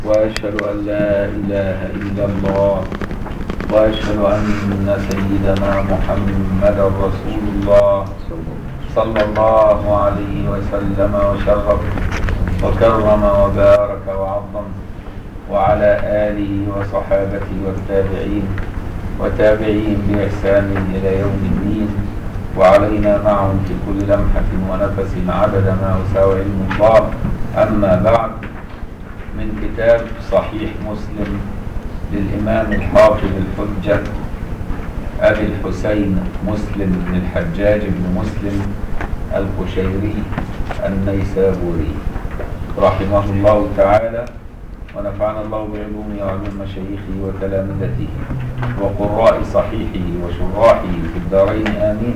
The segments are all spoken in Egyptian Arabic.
وأشهد أن لا إله إلا الله وأشهد أن سيدنا محمدا رسول الله صلى الله عليه وسلم وشرف وكرم وبارك وعظم وعلى آله وصحابته والتابعين وتابعين بإحسان إلى يوم الدين وعلينا معهم في كل لمحة ونفس عدد ما وسع علم الله أما بعد من كتاب صحيح مسلم للإمام الحافظ الحجة أبي الحسين مسلم بن الحجاج بن مسلم القشيري النيسابوري رحمه الله تعالى ونفعنا الله بعلومه وعلوم مشايخه وتلامذته وقراء صحيحه وشراحه في الدارين آمين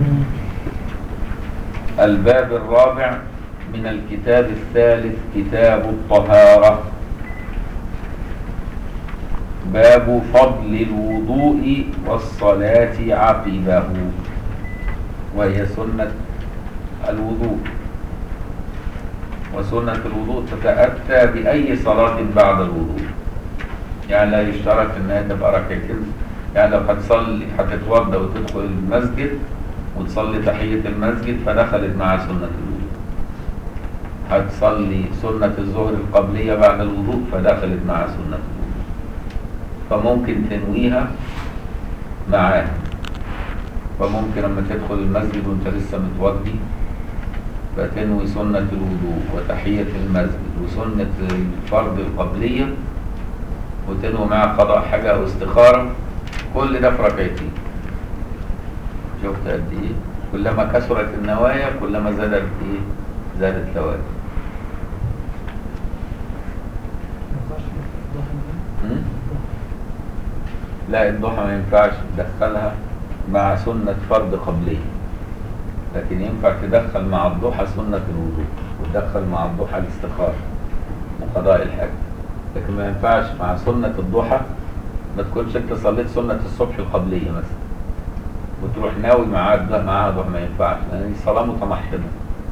الباب الرابع من الكتاب الثالث كتاب الطهارة باب فضل الوضوء والصلاة عقبه وهي سنة الوضوء وسنة الوضوء تتأتى بأي صلاة بعد الوضوء يعني لا يشترط انها تبقى ركعتين يعني لو هتصلي هتتوضا وتدخل المسجد وتصلي تحية المسجد فدخلت مع سنة الوضوء هتصلي سنة الظهر القبلية بعد الوضوء فدخلت مع سنة الوضوء فممكن تنويها معاها فممكن لما تدخل المسجد وانت لسه متوضي فتنوي سنة الوضوء وتحية المسجد وسنة الفرض القبلية وتنوي معها قضاء حاجة أو استخارة كل ده في ركعتين شفت قد إيه؟ كلما كثرت النوايا كلما زادت إيه؟ زادت ثواب لا الضحى ما ينفعش تدخلها مع سنة فرض قبلية لكن ينفع تدخل مع الضحى سنة الوضوء وتدخل مع الضحى الاستخارة وقضاء الحاجة لكن ما ينفعش مع سنة الضحى ما تكونش انت صليت سنة الصبح القبلية مثلا وتروح ناوي معاها معاها ضحى ما ينفعش لأن دي صلاة متمحضة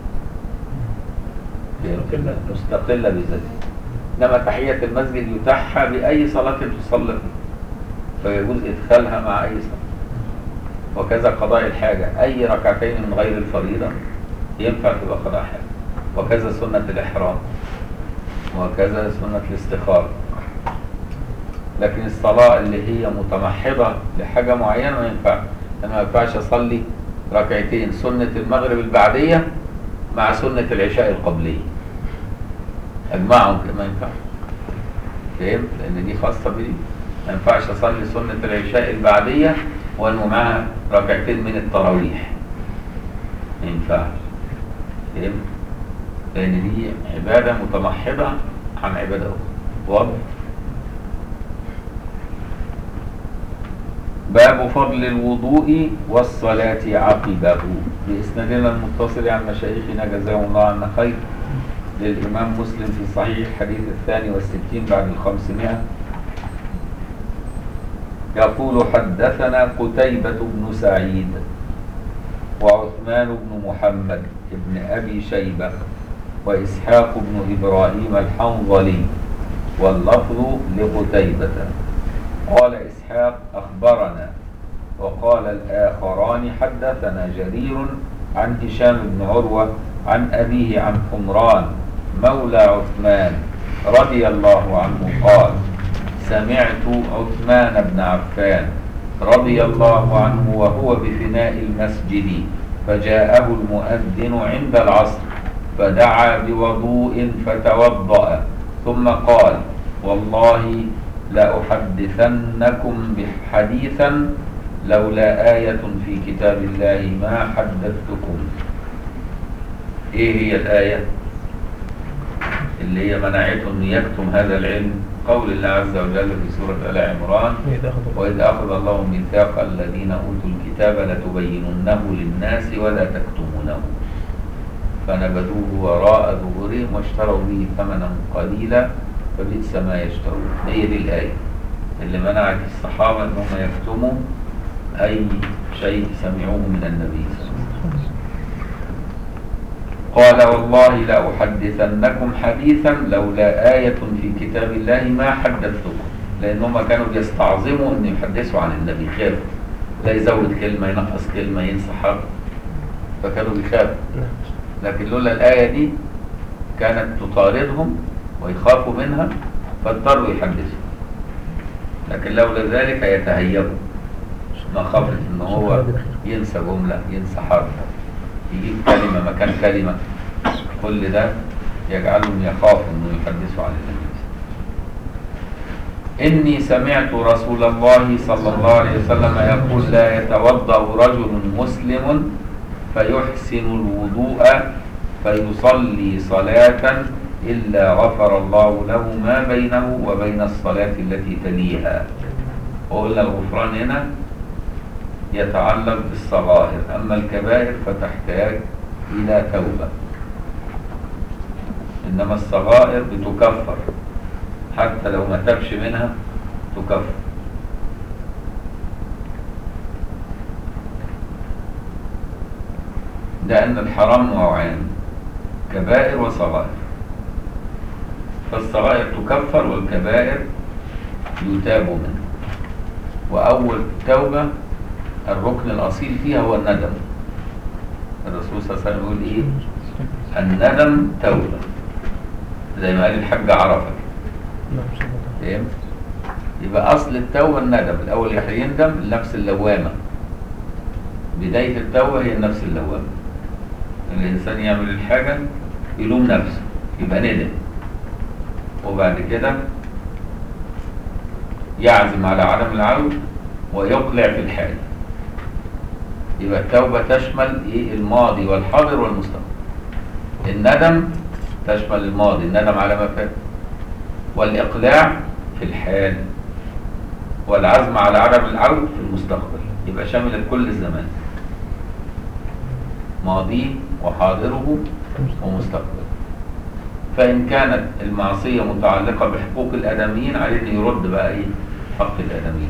مستقلة بذاتها إنما تحية المسجد يتاحها بأي صلاة تصلي فيجوز إدخالها مع أي صلاة وكذا قضاء الحاجة أي ركعتين من غير الفريضة ينفع تبقى قضاء حاجة وكذا سنة الإحرام وكذا سنة الاستخارة لكن الصلاة اللي هي متمحضة لحاجة معينة ما ينفع أنا ما ينفعش أصلي ركعتين سنة المغرب البعدية مع سنة العشاء القبلية أجمعهم كده ما ينفعش فهمت؟ لأن دي خاصة بدي ما ينفعش أصلي سنة العشاء البعدية وأنه معها ركعتين من التراويح ما ينفعش فهمت؟ لأن دي عبادة متمحضة عن عبادة أخرى واضح؟ باب فضل الوضوء والصلاة عقبه بإسنادنا المتصل عن مشايخنا جزاهم الله عنا خير للإمام مسلم في صحيح الحديث الثاني والستين بعد الخمسمائة يقول حدثنا قتيبة بن سعيد وعثمان بن محمد بن أبي شيبة وإسحاق بن إبراهيم الحنظلي واللفظ لقتيبة قال إسحاق أخبرنا وقال الآخران حدثنا جرير عن هشام بن عروة عن أبيه عن حمران مولى عثمان رضي الله عنه قال سمعت عثمان بن عفان رضي الله عنه وهو بفناء المسجد فجاءه المؤذن عند العصر فدعا بوضوء فتوضأ ثم قال والله لأحدثنكم بحديثا لولا آية في كتاب الله ما حدثتكم ايه هي الآية اللي هي منعته ان يكتم هذا العلم قول الله عز وجل في سورة آل عمران وإذ أخذ الله ميثاق الذين أوتوا الكتاب لتبيننه للناس ولا تكتمونه فنبذوه وراء ظهورهم واشتروا به ثمنا قليلا فبئس ما يشترون هي دي الآية اللي منعت الصحابة أنهم يكتموا أي شيء سمعوه من النبي صلى الله عليه وسلم قال والله لأحدثنكم حديثا لولا آية في كتاب الله ما حدثتكم لأنهم كانوا بيستعظموا أن يحدثوا عن النبي خافوا لا يزود كلمة ينقص كلمة ينسى حرف فكانوا بيخافوا نعم لكن لولا الآية دي كانت تطاردهم ويخافوا منها فاضطروا يحدثوا لكن لولا ذلك يتهيبوا مخافة ان هو ينسى جملة ينسى حرف يجيب كلمة مكان كلمة كل ده يجعلهم يخافوا انه يحدثوا عن النبي إني سمعت رسول الله صلى الله عليه وسلم يقول لا يتوضأ رجل مسلم فيحسن الوضوء فيصلي صلاة إلا غفر الله له ما بينه وبين الصلاة التي تليها وقلنا الغفران هنا يتعلق بالصغائر أما الكبائر فتحتاج إلى توبة إنما الصغائر بتكفر حتى لو ما تبش منها تكفر لأن الحرام نوعان كبائر وصغائر فالصغائر تكفر والكبائر يتاب منها وأول توبة الركن الأصيل فيها هو الندم الرسول صلى الله عليه وسلم يقول إيه الندم توبة زي ما قال الحاج عرفة نعم صلى الله عليه فهمت يبقى أصل التوبة الندم الأول يندم النفس اللوامة بداية التوبة هي النفس اللوامة الإنسان يعمل الحاجة يلوم نفسه يبقى ندم وبعد كده يعزم على عدم العود ويقلع في الحال يبقى التوبة تشمل إيه الماضي والحاضر والمستقبل الندم تشمل الماضي الندم على ما فات والإقلاع في الحال والعزم على عدم العود في المستقبل يبقى شملت كل الزمان ماضيه وحاضره ومستقبل فإن كانت المعصية متعلقة بحقوق الآدميين عليه أن يرد بقى إيه حق الآدميين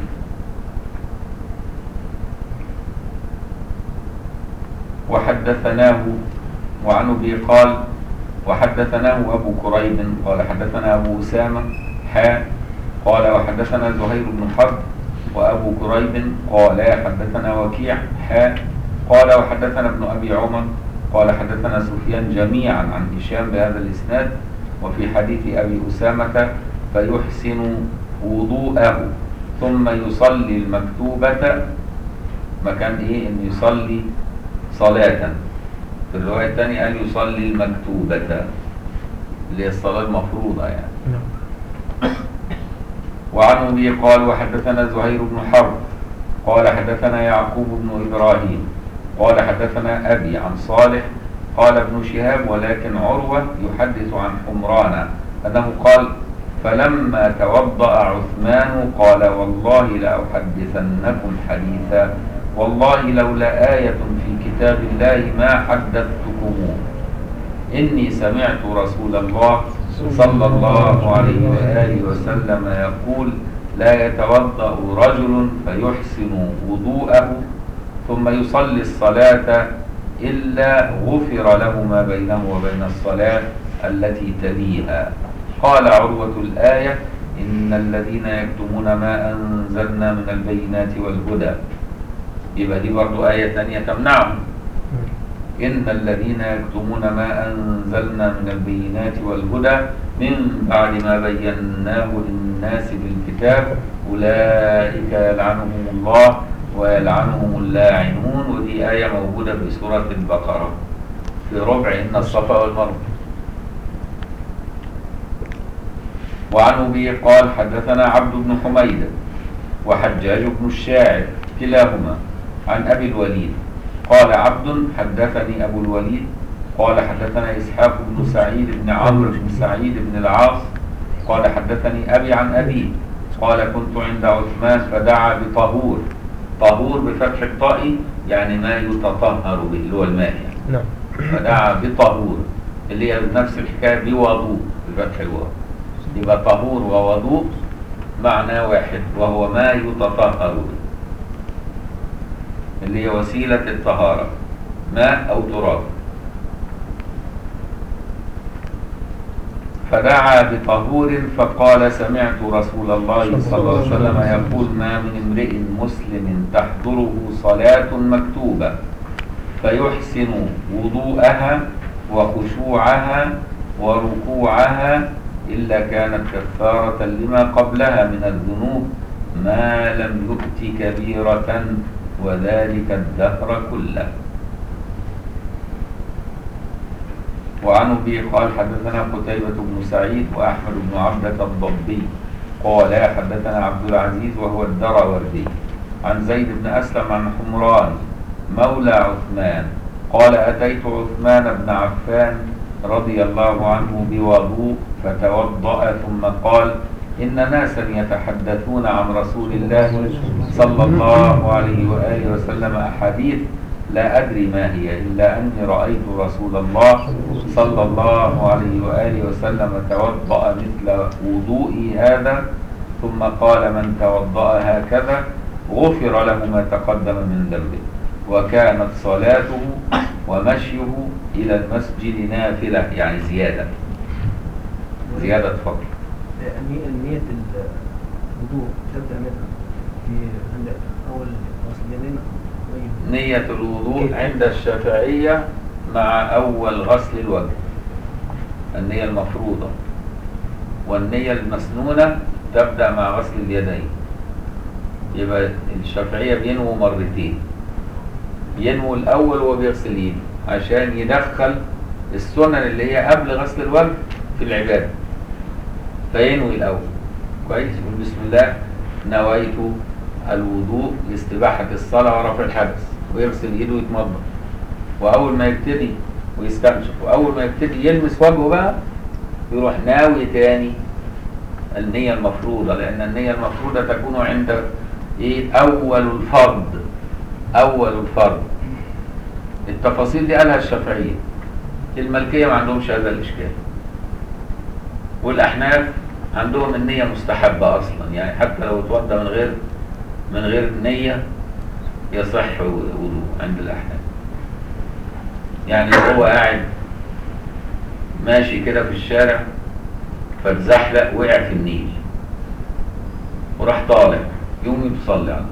وحدثناه وعن أبي قال وحدثناه أبو كريب قال حدثنا أبو أسامة حا قال وحدثنا زهير بن حرب وأبو كريب قال حدثنا وكيع حا قال وحدثنا ابن أبي عمر قال حدثنا سفيان جميعا عن هشام بهذا الإسناد وفي حديث أبي أسامة فيحسن وضوءه ثم يصلي المكتوبة مكان إيه إن يصلي صلاة في الرواية الثانية قال يصلي المكتوبة اللي هي الصلاة المفروضة يعني نعم وعن أبي قال وحدثنا زهير بن حرب قال حدثنا يعقوب بن إبراهيم قال حدثنا أبي عن صالح قال ابن شهاب ولكن عروة يحدث عن حمران أنه قال فلما توضأ عثمان قال والله لأحدثنكم حديثا والله لولا آية في كتاب الله ما حدثتكموه إني سمعت رسول الله صلى الله عليه وآله وسلم يقول لا يتوضأ رجل فيحسن وضوءه ثم يصلي الصلاة إلا غفر له ما بينه وبين الصلاة التي تليها قال عروة الآية إن الذين يكتمون ما أنزلنا من البينات والهدى يبقى دي برضو آية ثانية تمنعهم إن الذين يكتمون ما أنزلنا من البينات والهدى من بعد ما بيناه للناس بالكتاب أولئك يلعنهم الله ويلعنهم اللاعنون ودي آية موجودة في سورة البقرة في ربع إن الصفا والمروة وعن أبي قال حدثنا عبد بن حميد وحجاج بن الشاعر كلاهما عن أبي الوليد قال عبد حدثني أبو الوليد قال حدثنا إسحاق بن سعيد بن عمرو بن سعيد بن العاص قال حدثني أبي عن أبي قال كنت عند عثمان فدعا بطهور طهور بفتح الطاء يعني ما يتطهر به اللي هو الماء يعني نعم فدعا بطهور اللي هي نفس الحكاية بوضوء بفتح الواو يبقى طهور ووضوء معنى واحد وهو ما يتطهر به اللي هي وسيلة الطهارة ماء أو تراب فدعا بطهور فقال سمعت رسول الله صلى الله عليه وسلم يقول ما من امرئ مسلم تحضره صلاة مكتوبة فيحسن وضوءها وخشوعها وركوعها إلا كانت كفارة لما قبلها من الذنوب ما لم يؤت كبيرة وذلك الدهر كله وعن ابي قال حدثنا قتيبة بن سعيد واحمد بن عبدة الضبي قال حدثنا عبد العزيز وهو الدروردي عن زيد بن اسلم عن حمران مولى عثمان قال اتيت عثمان بن عفان رضي الله عنه بوضوء فتوضأ ثم قال إن ناسا يتحدثون عن رسول الله صلى الله عليه وآله وسلم أحاديث لا أدري ما هي إلا أني رأيت رسول الله صلى الله عليه وآله وسلم توضأ مثل وضوئي هذا ثم قال من توضأ هكذا غفر له ما تقدم من ذنبه وكانت صلاته ومشيه إلى المسجد نافلة يعني زيادة زيادة فضل نية الوضوء تبدأ منها في عند أول غسل اليدين طيب نية الوضوء عند الشافعية مع أول غسل الوجه النية المفروضة والنية المسنونة تبدأ مع غسل اليدين يبقى الشافعية بينووا مرتين ينوي الأول وهو بيغسل ايده عشان يدخل السنن اللي هي قبل غسل الوجه في العبادة فينوي الأول كويس يقول بسم الله نويت الوضوء لاستباحة الصلاة ورفع الحدث ويغسل ايده ويتمضمض وأول ما يبتدي ويستنشق وأول ما يبتدي يلمس وجهه بقى يروح ناوي تاني النية المفروضة لأن النية المفروضة تكون عند إيه أول الفرض أول الفرض التفاصيل دي قالها الشافعية الملكية ما عندهمش هذا الإشكال والأحناف عندهم النية مستحبة أصلا يعني حتى لو اتوضى من غير من غير نية يصح وضوء عند الأحناف يعني هو قاعد ماشي كده في الشارع فاتزحلق وقع في النيل وراح طالع يقوم يصلي على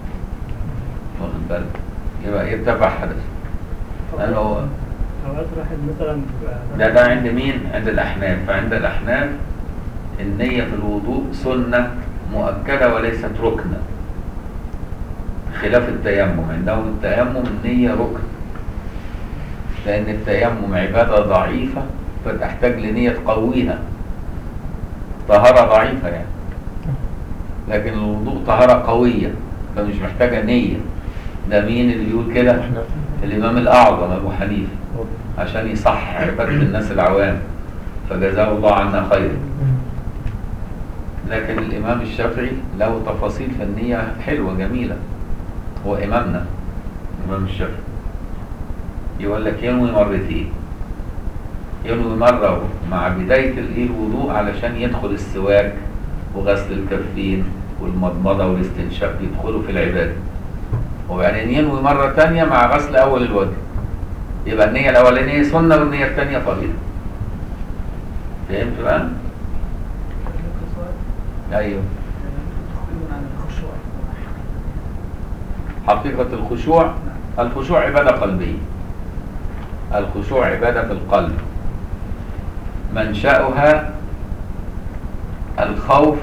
واخد بالك يبقى يرتفع حدث لأنه هو اوقات واحد مثلا بيبقى- ده ده عند مين؟ عند الأحناف فعند الأحناف النية في الوضوء سنة مؤكدة وليست ركنة خلاف التيمم عندهم التيمم النية ركن لأن التيمم عبادة ضعيفة فتحتاج لنية تقويها طهارة ضعيفة يعني لكن الوضوء طهارة قوية فمش محتاجة نية ده مين اللي بيقول كده؟ احنا الإمام الأعظم أبو حنيفة عشان يصح عبادة الناس العوام فجزاه الله عنا خيرا لكن الإمام الشافعي له تفاصيل فنية حلوة جميلة هو إمامنا الإمام الشافعي يقول لك ينوي مرتين ينوي مرة مع بداية الإيه الوضوء علشان يدخل السواك وغسل الكفين والمضمضة والاستنشاق يدخلوا في العبادة وبعدين ينوي مرة تانية مع غسل أول الوجه يبقى النية الأولانية سنة والنية الثانية فريضة فهمت بقى؟ أيوه حقيقة الخشوع الخشوع عبادة قلبية الخشوع عبادة في القلب منشأها الخوف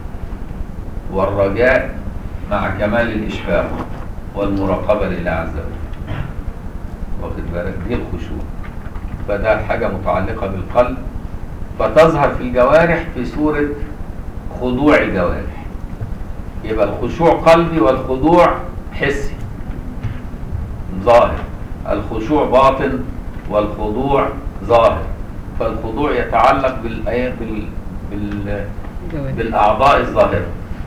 والرجاء مع كمال الإشفاق والمراقبة لله عز وجل واخد بالك دي الخشوع فده حاجة متعلقة بالقلب فتظهر في الجوارح في صورة خضوع الجوارح يبقى الخشوع قلبي والخضوع حسي ظاهر الخشوع باطن والخضوع ظاهر فالخضوع يتعلق بالآية بال... بال... بالأعضاء الظاهرة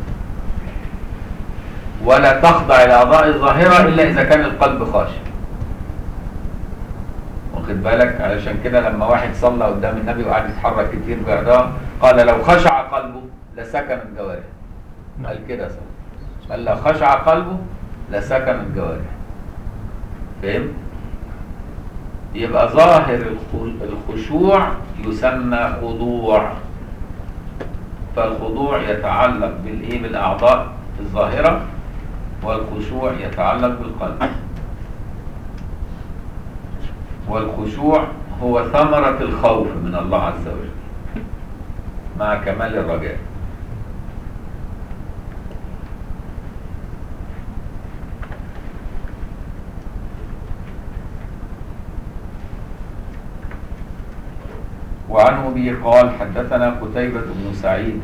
ولا تخضع الأعضاء الظاهرة إلا إذا كان القلب خاشع واخد بالك علشان كده لما واحد صلى قدام النبي وقعد يتحرك كتير بأعضاء قال لو خشع قلبه لسكن الجوارح قال كده صلى قال لو خشع قلبه لسكن الجوارح فهمت؟ يبقى ظاهر الخ- الخشوع يسمى خضوع فالخضوع يتعلق بالايه بالاعضاء الظاهره والخشوع يتعلق بالقلب والخشوع هو ثمرة الخوف من الله عز وجل مع كمال الرجاء وعنه به قال حدثنا قتيبة بن سعيد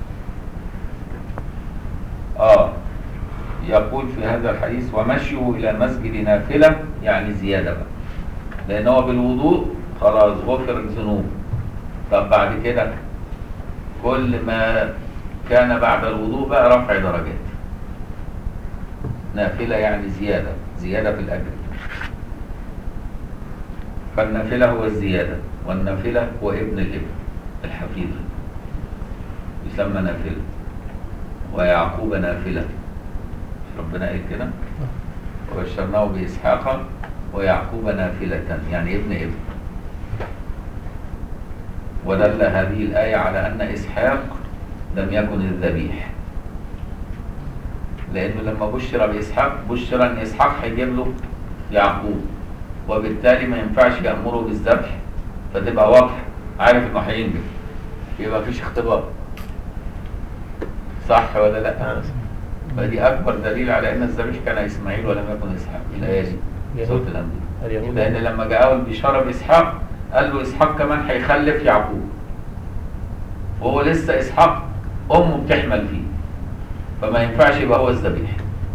آه يقول في هذا الحديث ومشيه إلى المسجد نافلة يعني زيادة بقى لأن هو بالوضوء خلاص غفر الذنوب طب بعد كده كل ما كان بعد الوضوء بقى رفع درجات نافلة يعني زيادة زيادة في الأجر فالنافلة هو الزيادة والنافلة هو ابن الابن الحفيظ يسمى نافلة ويعقوب نافلة مش ربنا قال كده وبشرناه بإسحاق ويعقوب نافلة يعني ابن ابن ودل هذه الآية على أن إسحاق لم يكن الذبيح لأنه لما بشر بإسحاق بشر أن إسحاق هيجيب له يعقوب وبالتالي ما ينفعش يأمره بالذبح فتبقى واضحة عارف إنه هينجح يبقى مفيش اختبار صح ولا لا؟ فدي أكبر دليل على أن الذبيح كان إسماعيل ولم يكن إسحاق الآية دي يهود. سورة الأنبياء اليهود لأن لما جاءه البشارة بإسحاق قال له إسحاق كمان هيخلف يعقوب وهو لسه إسحاق أمه بتحمل فيه فما ينفعش يبقى هو الذبيح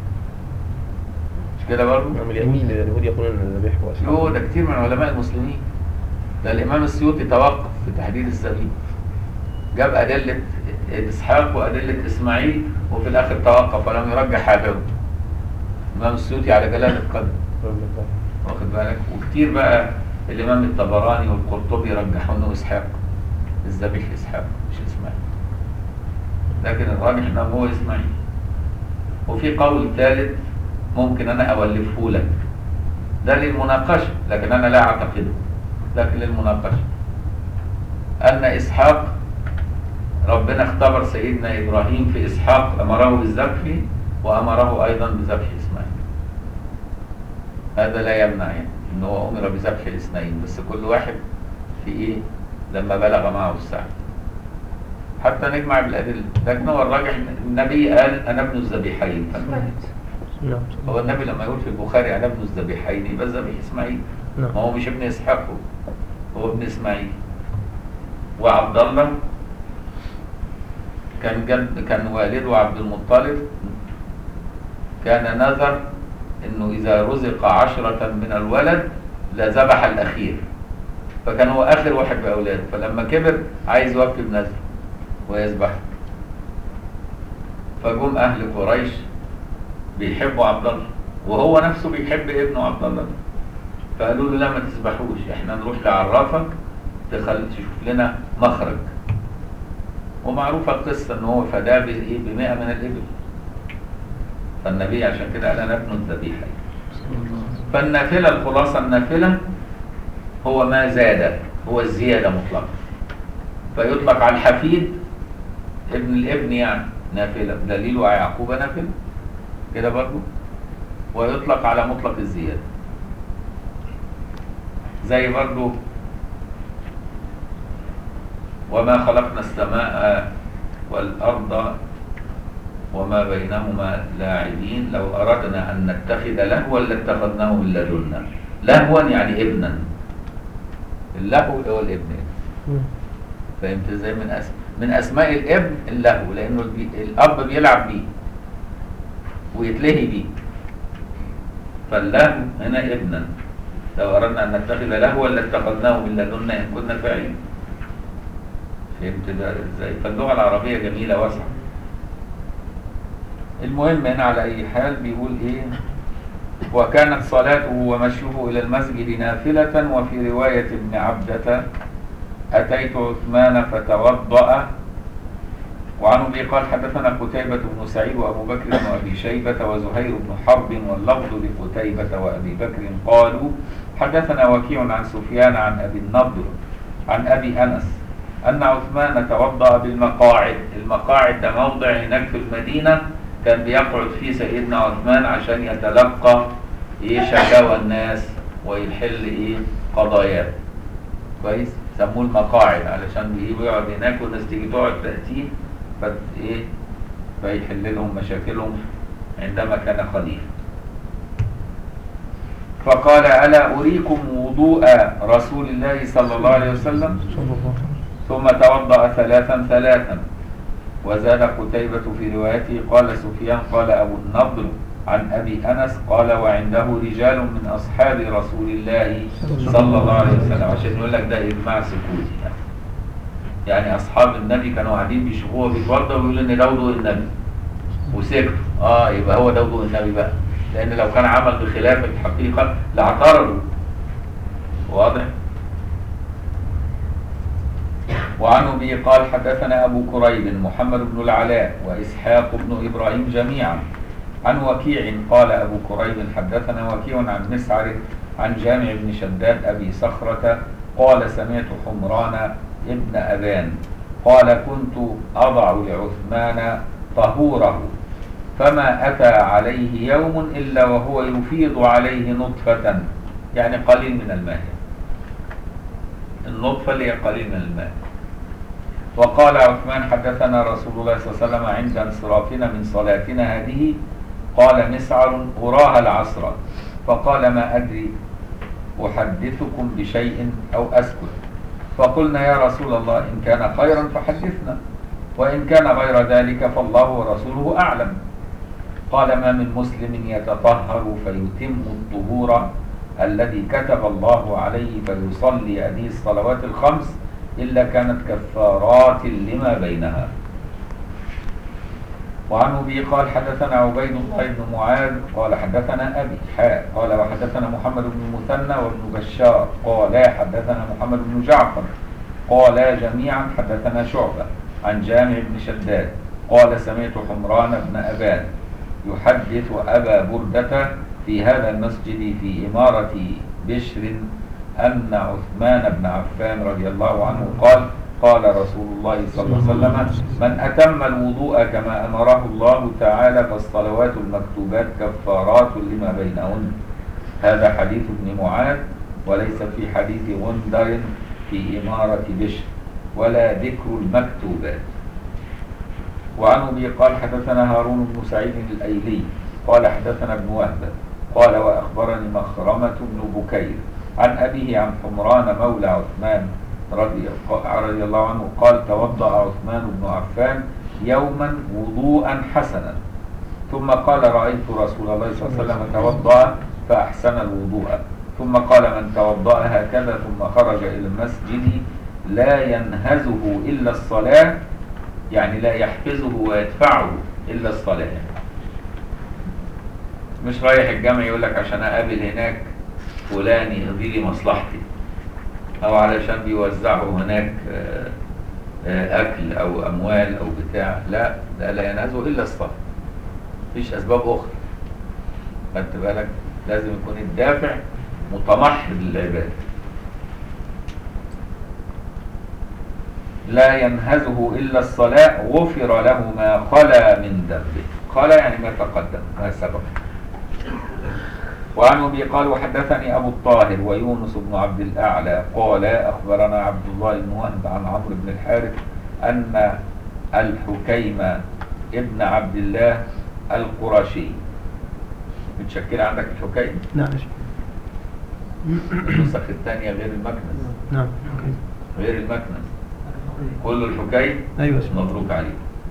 مش كده برضه؟ نعم اليهود اليهود يقولون ان الذبيح هو اسحاق يوه ده كتير من علماء المسلمين ده الإمام السيوطي توقف في تحديد الذبيح جاب أدلة إسحاق وأدلة إسماعيل وفي الآخر توقف ولم يرجح حاجه الإمام السيوطي على جلالة القدر واخد بالك وكتير بقى الامام الطبراني والقرطبي رجحوا انه اسحاق الذبيح اسحاق مش اسماعيل لكن الراجح انه هو اسماعيل وفي قول ثالث ممكن انا اولفه لك ده للمناقشه لكن انا لا اعتقده لكن للمناقشه ان اسحاق ربنا اختبر سيدنا ابراهيم في اسحاق امره بالذبح وامره ايضا بذبح اسماعيل هذا لا يمنع يعني ان هو امر بذبح الاثنين بس كل واحد في ايه لما بلغ معه السعي حتى نجمع بالادله لكن هو الراجح إن النبي قال انا ابن الذبيحين نعم هو النبي لما يقول في البخاري انا ابن الذبيحين يبقى الذبيح اسماعيل نعم. ما هو مش ابن اسحاق هو هو ابن اسماعيل وعبد الله كان جد كان والده عبد المطلب كان نذر انه اذا رزق عشرة من الولد لذبح الاخير فكان هو اخر واحد باولاده فلما كبر عايز يوفي بنذر ويذبح فجم اهل قريش بيحبوا عبد الله وهو نفسه بيحب ابنه عبد الله فقالوا له لا ما تذبحوش احنا نروح لعرافك تخل تشوف لنا مخرج ومعروفه القصه ان هو فداه بايه ب 100 من الابل فالنبي عشان كده قال انا ابن الذبيحه فالنافله الخلاصه النافله هو ما زاد هو الزياده مطلقا فيطلق على الحفيد ابن الابن يعني نافله دليل يعقوب نافله كده برضو ويطلق على مطلق الزياده زي برضو وما خلقنا السماء والأرض وما بينهما لاعبين لو أردنا أن نتخذ لهوا لاتخذناه من لدنا لهوا يعني ابنا اللهو هو الابن فهمت ازاي من أس... من اسماء الابن اللهو لانه البي... الاب بيلعب بيه ويتلهي بيه فاللهو هنا ابنا لو اردنا ان نتخذ لهوا لاتخذناه من لدنا ان كنا فاعلين فهمت ده ازاي فاللغه العربيه جميله واسعه المهم هنا على اي حال بيقول ايه وكانت صلاته ومشيه الى المسجد نافله وفي روايه ابن عبده اتيت عثمان فتوضا وعن ابي قال حدثنا قتيبة بن سعيد وابو بكر وابي شيبة وزهير بن حرب واللفظ لقتيبة وابي بكر قالوا حدثنا وكيع عن سفيان عن أبي النضر عن أبي أنس أن عثمان توضأ بالمقاعد المقاعد ده موضع هناك في المدينة كان بيقعد فيه سيدنا عثمان عشان يتلقى إيه شكاوى الناس ويحل إيه قضاياه كويس سموه المقاعد علشان بإيه بيقعد هناك والناس تيجي تقعد تأتيه فت إيه فيحل لهم مشاكلهم عندما كان خليفة فقال ألا أريكم وضوء رسول الله صلى الله عليه وسلم صلى الله عليه وسلم ثم توضأ ثلاثا ثلاثا وزاد قتيبة في روايته قال سفيان قال أبو النضر عن أبي أنس قال وعنده رجال من أصحاب رسول الله صلى الله عليه وسلم عشان يقول لك ده إجماع سكوتي يعني. يعني أصحاب النبي كانوا قاعدين بيشوفوه بيتوضأ ويقولوا إن ده وضوء النبي وسكتوا اه يبقى هو ده وضوء النبي بقى لأن لو كان عمل بخلاف الحقيقة لاعترضوا واضح؟ وعن أبي قال حدثنا أبو كريب محمد بن العلاء وإسحاق بن إبراهيم جميعا عن وكيع قال أبو كريب حدثنا وكيع عن مسعر عن جامع بن شداد أبي صخرة قال سمعت حمران ابن أبان قال كنت أضع لعثمان طهوره فما أتى عليه يوم إلا وهو يفيض عليه نطفة يعني قليل من الماء النطفة اللي هي قليل من الماء وقال عثمان حدثنا رسول الله صلى الله عليه وسلم عند انصرافنا من صلاتنا هذه قال مسعر أراها العصر فقال ما أدري أحدثكم بشيء أو أسكت فقلنا يا رسول الله إن كان خيرا فحدثنا وإن كان غير ذلك فالله ورسوله أعلم قال ما من مسلم يتطهر فيتم الطهور الذي كتب الله عليه فيصلي هذه الصلوات الخمس إلا كانت كفارات لما بينها وعن أبي قال حدثنا عبيد الله بن معاذ قال حدثنا أبي حاء قال وحدثنا محمد بن المثنى وابن بشار قال حدثنا محمد بن جعفر قال جميعا حدثنا شعبة عن جامع بن شداد قال سمعت حمران بن أبان يحدث أبا بردة في هذا المسجد في إمارة بشر أن عثمان بن عفان رضي الله عنه قال قال رسول الله صلى الله عليه وسلم من أتم الوضوء كما أمره الله تعالى فالصلوات المكتوبات كفارات لما بينهن هذا حديث ابن معاذ وليس في حديث غندر في إمارة بشر ولا ذكر المكتوبات وعن أبي قال حدثنا هارون بن سعيد الأيلي قال حدثنا ابن وهب قال وأخبرني مخرمة بن بكير عن أبيه عن حمران مولى عثمان رضي, رضي الله عنه قال توضأ عثمان بن عفان يوما وضوءا حسنا ثم قال رأيت رسول الله صلى الله عليه وسلم توضأ فأحسن الوضوء ثم قال من توضأ هكذا ثم خرج إلى المسجد لا ينهزه إلا الصلاة يعني لا يحفزه ويدفعه إلا الصلاة مش رايح الجامع يقول لك عشان أقابل هناك فلان يقضي لي مصلحتي أو علشان بيوزعوا هناك آه، آه، أكل أو أموال أو بتاع لا ده لا ينهزه إلا الصلاة مفيش أسباب أخرى خدت بالك لازم يكون الدافع متمحض للعبادة لا ينهزه إلا الصلاة غفر له ما خلا من ذنبه خلا يعني ما تقدم ما سبق وعن أبي قال وحدثني أبو الطاهر ويونس بن عبد الأعلى قال أخبرنا عبد الله بن وهب عن عمرو بن الحارث أن الحكيم ابن عبد الله القرشي متشكلة عندك الحكيم نعم النسخ الثانية غير المكنس نعم أوكي. غير المكنس كل الحكيم أيوة اسمه. مبروك عليه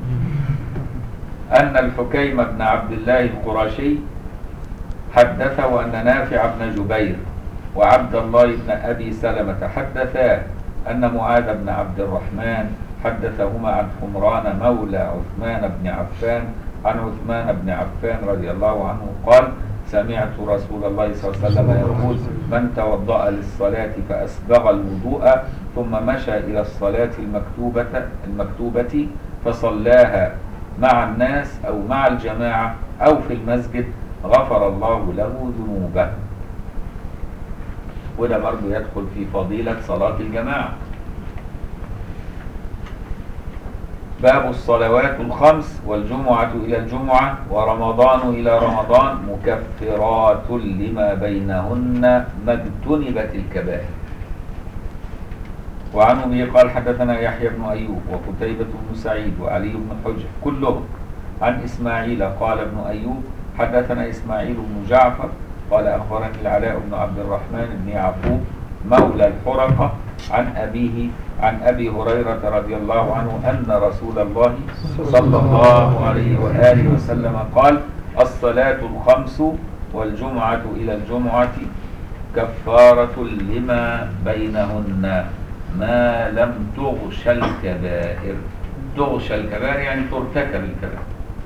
أن الحكيم بن عبد الله القرشي حدثه أن نافع بن جبير وعبد الله بن أبي سلمة حدثا أن معاذ بن عبد الرحمن حدثهما عن حمران مولى عثمان بن عفان عن عثمان بن عفان رضي الله عنه قال سمعت رسول الله صلى الله عليه وسلم يقول من توضأ للصلاة فأسبغ الوضوء ثم مشى إلى الصلاة المكتوبة المكتوبة فصلاها مع الناس أو مع الجماعة أو في المسجد غفر الله له ذنوبه وده برضه يدخل في فضيلة صلاة الجماعة باب الصلوات الخمس والجمعة إلى الجمعة ورمضان إلى رمضان مكفرات لما بينهن ما اجتنبت الكبائر وعن أبي قال حدثنا يحيى بن أيوب وقتيبة بن سعيد وعلي بن حجر كلهم عن إسماعيل قال ابن أيوب حدثنا إسماعيل بن جعفر قال أخبرني العلاء بن عبد الرحمن بن يعقوب مولى الحرقة عن أبيه عن أبي هريرة رضي الله عنه أن رسول الله صلى الله عليه وآله وسلم قال الصلاة الخمس والجمعة إلى الجمعة كفارة لما بينهن ما لم تغش الكبائر تغش الكبائر يعني ترتكب الكبائر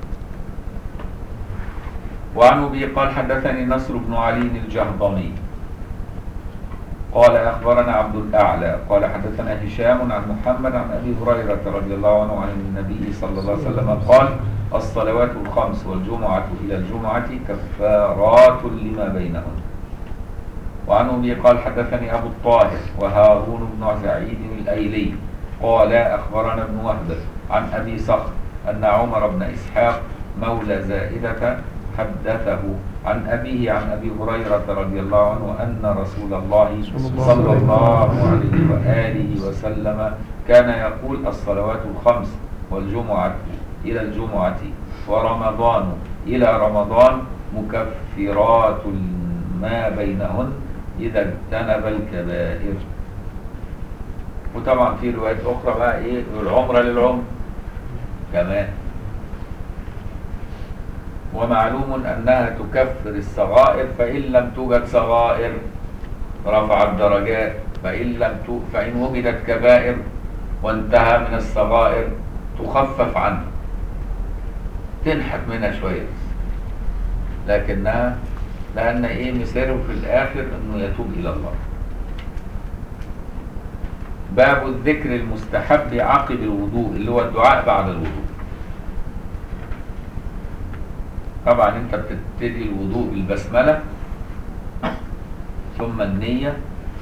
وعن ابي قال حدثني نصر بن علي الجهضمي قال اخبرنا عبد الاعلى قال حدثنا هشام عن محمد عن ابي هريره رضي الله عنه عن النبي صلى الله عليه وسلم قال الصلوات الخمس والجمعه الى الجمعه كفارات لما بينهن وعن ابي قال حدثني ابو الطاهر وهارون بن سعيد الايلي قال اخبرنا ابن وهب عن ابي صخر ان عمر بن اسحاق مولى زائده حدثه عن ابيه عن ابي هريره رضي الله عنه ان رسول الله صلى الله عليه واله وسلم كان يقول الصلوات الخمس والجمعه الى الجمعه ورمضان الى رمضان مكفرات ما بينهن إذا اجتنب الكبائر وطبعا في روايات أخرى بقى إيه العمرة للعمر كمان ومعلوم أنها تكفر الصغائر فإن لم توجد صغائر رفع الدرجات فإن لم تو فإن وجدت كبائر وانتهى من الصغائر تخفف عنها تنحت منها شوية بس. لكنها لأن إيه مصيره في الآخر إنه يتوب إلى الله. باب الذكر المستحب عقب الوضوء اللي هو الدعاء بعد الوضوء. طبعا أنت بتبتدي الوضوء بالبسملة ثم النية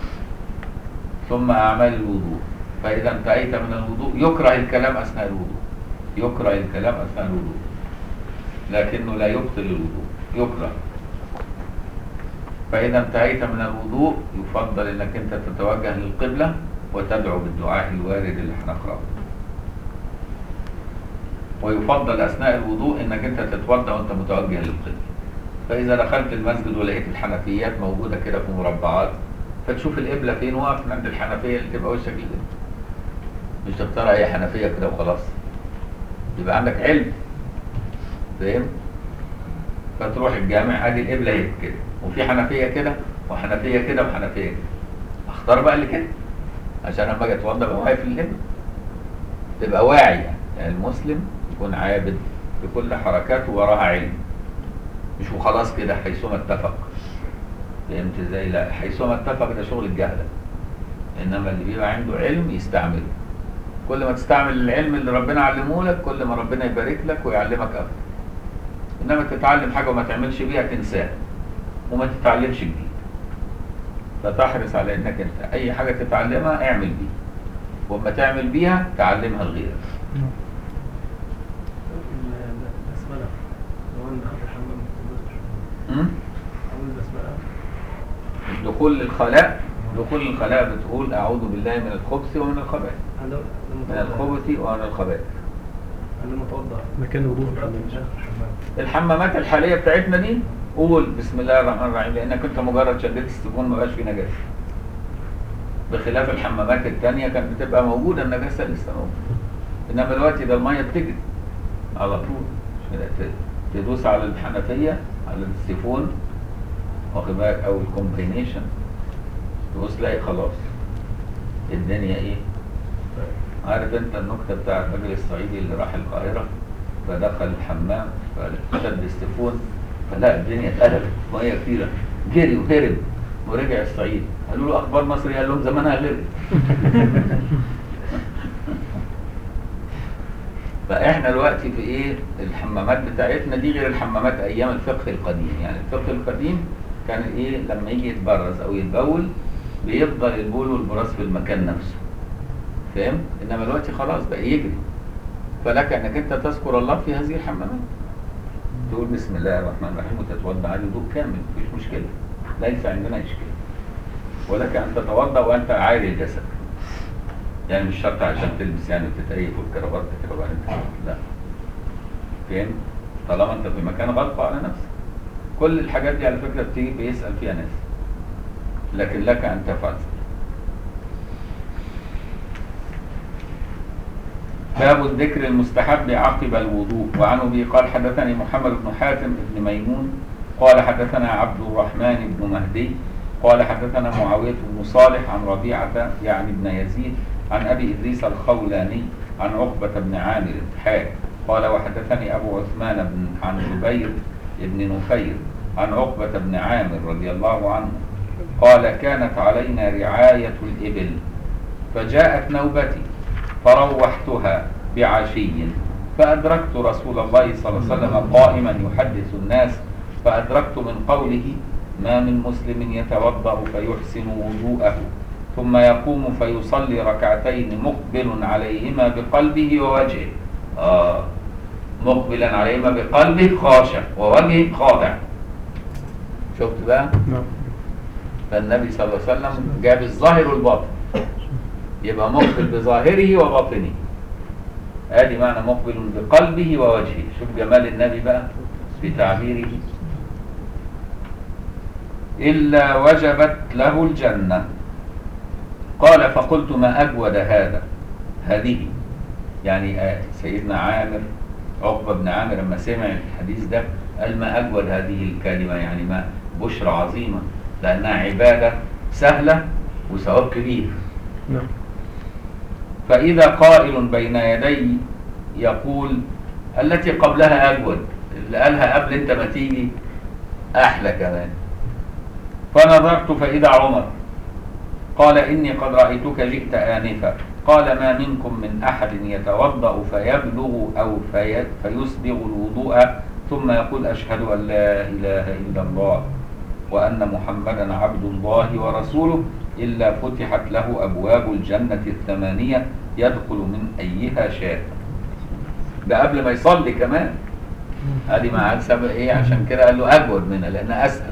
ثم أعمال الوضوء فإذا انتهيت من الوضوء يكره الكلام أثناء الوضوء يكره الكلام أثناء الوضوء لكنه لا يبطل الوضوء يكره فإذا انتهيت من الوضوء يفضل انك انت تتوجه للقبلة وتدعو بالدعاء الوارد اللي هنقراه. ويفضل أثناء الوضوء انك انت تتوضأ وانت متوجه للقبلة. فإذا دخلت المسجد ولقيت الحنفيات موجودة كده في مربعات فتشوف القبلة فين واقف عند الحنفية اللي تبقى وشك للقبلة. مش تختار أي حنفية كده وخلاص. يبقى عندك علم. فاهم؟ فتروح الجامع ادي القبله اهي كده وفي حنفيه كده وحنفيه كده وحنفيه كده اختار بقى اللي كده عشان لما اجي اتوضى ابقى واقف القبله تبقى واعي يعني. يعني المسلم يكون عابد بكل حركاته وراها علم مش وخلاص كده حيثما اتفق فهمت ازاي لا حيثما اتفق ده شغل الجهله انما اللي بيبقى عنده علم يستعمله كل ما تستعمل العلم اللي ربنا علمه لك كل ما ربنا يبارك لك ويعلمك اكتر انما تتعلم حاجه وما تعملش بيها تنساها وما تتعلمش جديد فتحرص على انك انت اي حاجه تتعلمها اعمل بيها وما تعمل بيها تعلمها لغيرك البسملة لو أنا دخلت الحمام م? أقول البسملة دخول الخلاء دخول الخلاء بتقول اعوذ بالله من الخبث ومن الخبائث أنا من الخبث ومن الخبائث أنا متوضأ مكان الوضوء في دخلت الحمام. الحمام الحمامات الحاليه بتاعتنا دي قول بسم الله الرحمن الرحيم لانك انت مجرد شديت السيفون ما بقاش فيه نجاسه بخلاف الحمامات التانية كانت بتبقى موجوده النجاسه لسه موجوده انما دلوقتي ده الميه بتجري على طول ت- تدوس على الحنفيه على السيفون واخد بالك او الكومبينيشن تبص تلاقي خلاص الدنيا ايه عارف انت النكته بتاع الراجل الصعيدي اللي راح القاهره فدخل الحمام فشد السيفون فلا الدنيا اتقلبت ميه كتيره جري وهرب ورجع الصعيد قالوا له اخبار مصر قال لهم زمانها غرقت فاحنا دلوقتي في ايه الحمامات بتاعتنا دي غير الحمامات ايام الفقه القديم يعني الفقه القديم كان ايه لما يجي يتبرز او يتبول بيفضل البول والبراز في المكان نفسه فاهم انما دلوقتي خلاص بقى يجري فلك انك انت تذكر الله في هذه الحمامات تقول بسم الله الرحمن الرحيم وتتوضا على وضوء كامل مفيش مشكله ليس عندنا اشكال ولك ان تتوضا وانت عاري الجسد يعني مش شرط عشان تلبس يعني وتتأيف والكرافات كده وبعدين تشوف. لا فاهم طالما انت في مكان غلط على نفسك كل الحاجات دي على فكره بتيجي بيسال فيها ناس لكن لك ان تفعل ذلك باب الذكر المستحب عقب الوضوء وعن ابي قال حدثني محمد بن حاتم بن ميمون قال حدثنا عبد الرحمن بن مهدي قال حدثنا معاويه بن صالح عن ربيعه يعني بن يزيد عن ابي ادريس الخولاني عن عقبه بن عامر حاج قال وحدثني ابو عثمان بن عن جبير بن نفير عن عقبه بن عامر رضي الله عنه قال كانت علينا رعايه الابل فجاءت نوبتي فروحتها بعشي فأدركت رسول الله صلى الله عليه وسلم قائما يحدث الناس فأدركت من قوله ما من مسلم يتوضأ فيحسن وضوءه ثم يقوم فيصلي ركعتين مقبل عليهما بقلبه ووجهه آه مقبلا عليهما بقلبه خاشع ووجهه خاضع شفت بقى نعم فالنبي صلى الله عليه وسلم جاب الظاهر والباطن يبقى مقبل بظاهره وباطنه ادي معنى مقبل بقلبه ووجهه شوف جمال النبي بقى في تعبيره إلا وجبت له الجنة قال فقلت ما أجود هذا هذه يعني آه، سيدنا عامر عقبة بن عامر لما سمع الحديث ده قال ما أجود هذه الكلمة يعني ما بشرى عظيمة لأنها عبادة سهلة وثواب كبير نعم فإذا قائل بين يدي يقول التي قبلها أجود اللي قالها قبل أنت ما تيجي أحلى كمان فنظرت فإذا عمر قال إني قد رأيتك جئت آنفا قال ما منكم من أحد يتوضأ فيبلغ أو في فيسبغ الوضوء ثم يقول أشهد أن لا إله إلا الله وأن محمدا عبد الله ورسوله إلا فتحت له أبواب الجنة الثمانية يدخل من أيها شاء ده قبل ما يصلي كمان ادي مع سبب ايه عشان كده قال له اجود منها لانها اسهل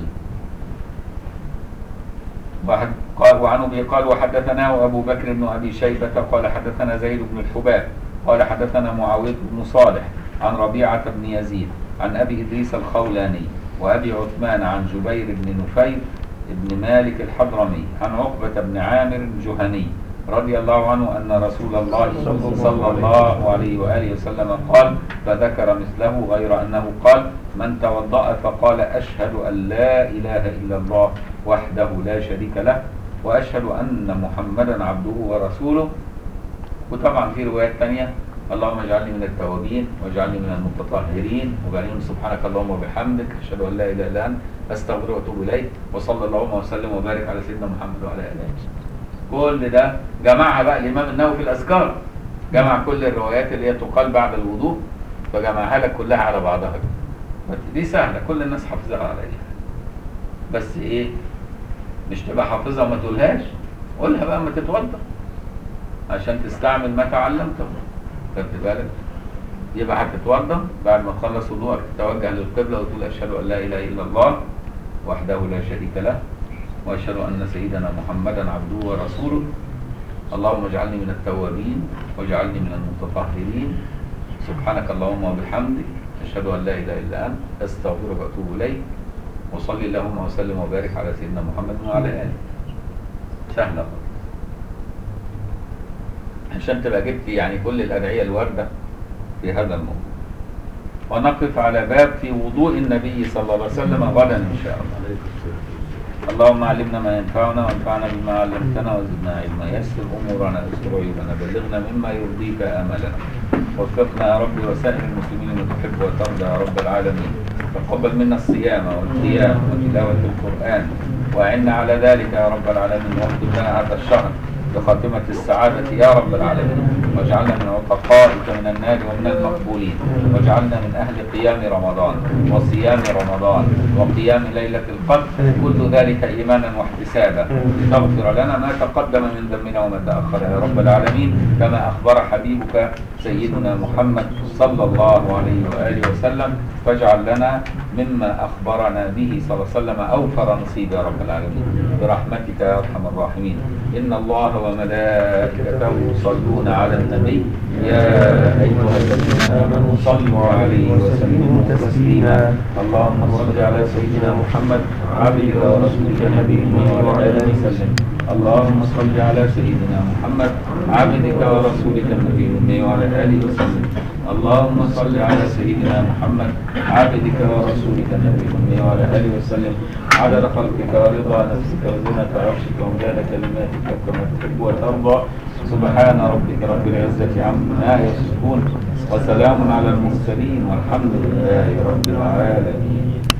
واحد قال وعن ابي قال وحدثناه ابو بكر بن ابي شيبه قال حدثنا زيد بن الحباب قال حدثنا معاويه بن صالح عن ربيعه بن يزيد عن ابي ادريس الخولاني وابي عثمان عن جبير بن نفير بن مالك الحضرمي عن عقبه بن عامر الجهني رضي الله عنه ان رسول الله صلى الله عليه واله وسلم قال فذكر مثله غير انه قال من توضأ فقال اشهد ان لا اله الا الله وحده لا شريك له واشهد ان محمدا عبده ورسوله وطبعا في روايات ثانيه اللهم اجعلني من التوابين واجعلني من المتطهرين وبعدين سبحانك اللهم وبحمدك اشهد ان لا اله الا انت استغفرك واتوب اليك وصلى اللهم وسلم وبارك على سيدنا محمد وعلى اله كل ده جمعها بقى الامام النووي في الاذكار جمع كل الروايات اللي هي تقال بعد الوضوء فجمعها لك كلها على بعضها كده. دي سهله كل الناس حافظها عليها بس ايه مش تبقى حافظها وما تقولهاش قولها بقى ما تتوضا عشان تستعمل ما تعلمته خدت بالك يبقى هتتوضا بعد ما تخلص وضوءك تتوجه للقبله وتقول اشهد ان لا اله الا الله وحده لا شريك له واشهد ان سيدنا محمدا عبده ورسوله اللهم اجعلني من التوابين واجعلني من المتطهرين سبحانك اللهم وبحمدك اشهد ان لا اله الا انت استغفرك واتوب اليك وصلي اللهم وسلم وبارك على سيدنا محمد وعلى اله سهله خالص عشان تبقى جبت يعني كل الادعيه الوارده في هذا الموضوع ونقف على باب في وضوء النبي صلى الله عليه وسلم غدا ان شاء الله اللهم علمنا ما ينفعنا وانفعنا بما علمتنا وزدنا علما يسر امورنا استر عيوبنا بلغنا مما يرضيك املنا وفقنا يا رب وسائر المسلمين لما تحب وترضى يا رب العالمين تقبل منا الصيام والقيام وتلاوه القران واعنا على ذلك يا رب العالمين واختم لنا هذا الشهر بخاتمة السعادة يا رب العالمين واجعلنا من عتقائك من النار ومن المقبولين واجعلنا من أهل قيام رمضان وصيام رمضان وقيام ليلة القدر كل ذلك إيمانا واحتسابا لتغفر لنا ما تقدم من ذنبنا وما تأخر يا رب العالمين كما أخبر حبيبك سيدنا محمد صلى الله عليه وآله وسلم فاجعل لنا مما أخبرنا به صلى الله عليه وسلم أوفر نصيب يا رب العالمين برحمتك يا أرحم الراحمين إن الله وملائكته يصلون على النبي يا أيها الذين آمنوا صلوا عليه وسلموا تسليما اللهم صل على سيدنا محمد عبدك ورسولك نبي وعلى آله وسلم اللهم صل على سيدنا محمد عبدك ورسولك النبي وعلى آله وسلم اللهم صل على سيدنا محمد عبدك ورسولك النبي وعلى آله وسلم عدد خلقك ورضا نفسك وزنة عرشك ومداد كلماتك كما تحب وترضى سبحان ربك رب العزة عما يصفون وسلام على المرسلين والحمد لله رب العالمين